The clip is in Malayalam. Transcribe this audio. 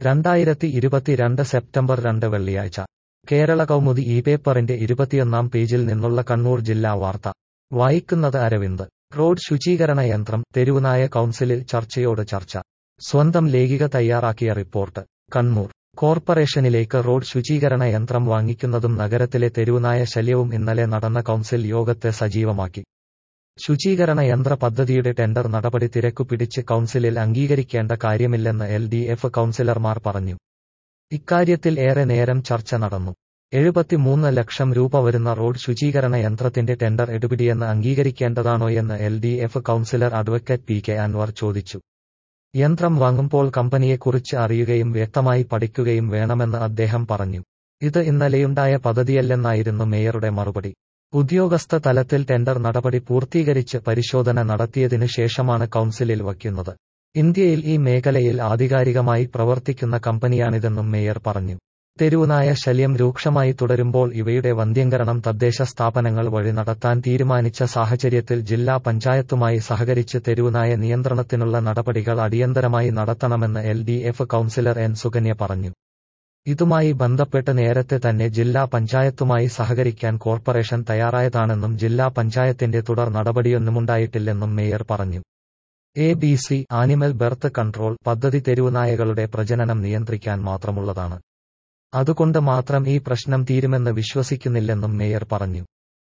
രണ്ടായിരത്തി ഇരുപത്തിരണ്ട് സെപ്റ്റംബർ രണ്ട് വെള്ളിയാഴ്ച കേരള കൗമുദി ഈ പേപ്പറിന്റെ ഇരുപത്തിയൊന്നാം പേജിൽ നിന്നുള്ള കണ്ണൂർ ജില്ലാ വാർത്ത വായിക്കുന്നത് അരവിന്ദ് റോഡ് ശുചീകരണ യന്ത്രം തെരുവുനായ കൗൺസിലിൽ ചർച്ചയോട് ചർച്ച സ്വന്തം ലേഖിക തയ്യാറാക്കിയ റിപ്പോർട്ട് കണ്ണൂർ കോർപ്പറേഷനിലേക്ക് റോഡ് ശുചീകരണ യന്ത്രം വാങ്ങിക്കുന്നതും നഗരത്തിലെ തെരുവുനായ ശല്യവും ഇന്നലെ നടന്ന കൗൺസിൽ യോഗത്തെ സജീവമാക്കി ശുചീകരണ യന്ത്ര പദ്ധതിയുടെ ടെൻഡർ നടപടി തിരക്കുപിടിച്ച് കൗൺസിലിൽ അംഗീകരിക്കേണ്ട കാര്യമില്ലെന്ന് എൽ ഡി എഫ് കൗൺസിലർമാർ പറഞ്ഞു ഇക്കാര്യത്തിൽ ഏറെ നേരം ചർച്ച നടന്നു എഴുപത്തിമൂന്ന് ലക്ഷം രൂപ വരുന്ന റോഡ് ശുചീകരണ യന്ത്രത്തിന്റെ ടെൻഡർ എടുപിടിയെന്ന് അംഗീകരിക്കേണ്ടതാണോയെന്ന് L D F councillor advocate P K Anwar ചോദിച്ചു യന്ത്രം വാങ്ങുമ്പോൾ കമ്പനിയെക്കുറിച്ച് അറിയുകയും വ്യക്തമായി പഠിക്കുകയും വേണമെന്ന് അദ്ദേഹം പറഞ്ഞു ഇത് ഇന്നലെയുണ്ടായ പദ്ധതിയല്ലെന്നായിരുന്നു മേയറുടെ മറുപടി ഉദ്യോഗസ്ഥ തലത്തിൽ ടെൻഡർ നടപടി പൂർത്തീകരിച്ച് പരിശോധന നടത്തിയതിനു ശേഷമാണ് കൗൺസിലിൽ വയ്ക്കുന്നത് ഇന്ത്യയിൽ ഈ മേഖലയിൽ ആധികാരികമായി പ്രവർത്തിക്കുന്ന കമ്പനിയാണിതെന്നും മേയർ പറഞ്ഞു തെരുവുനായ ശല്യം രൂക്ഷമായി തുടരുമ്പോൾ ഇവയുടെ വന്ധ്യംകരണം തദ്ദേശ സ്ഥാപനങ്ങൾ വഴി നടത്താൻ തീരുമാനിച്ച സാഹചര്യത്തിൽ ജില്ലാ പഞ്ചായത്തുമായി സഹകരിച്ച് തെരുവുനായ നിയന്ത്രണത്തിനുള്ള നടപടികൾ അടിയന്തരമായി നടത്തണമെന്ന് L D F councillor N Sukanya പറഞ്ഞു ഇതുമായി ബന്ധപ്പെട്ട് നേരത്തെ തന്നെ ജില്ലാ പഞ്ചായത്തുമായി സഹകരിക്കാൻ കോർപ്പറേഷൻ തയ്യാറായതാണെന്നും ജില്ലാ പഞ്ചായത്തിന്റെ തുടർ നടപടിയൊന്നുമുണ്ടായിട്ടില്ലെന്നും മേയർ പറഞ്ഞു A B C animal birth control പദ്ധതി തെരുവുനായകളുടെ പ്രജനനം നിയന്ത്രിക്കാൻ മാത്രമുള്ളതാണ് അതുകൊണ്ട് മാത്രം ഈ പ്രശ്നം തീരുമെന്ന് വിശ്വസിക്കുന്നില്ലെന്നും മേയർ പറഞ്ഞു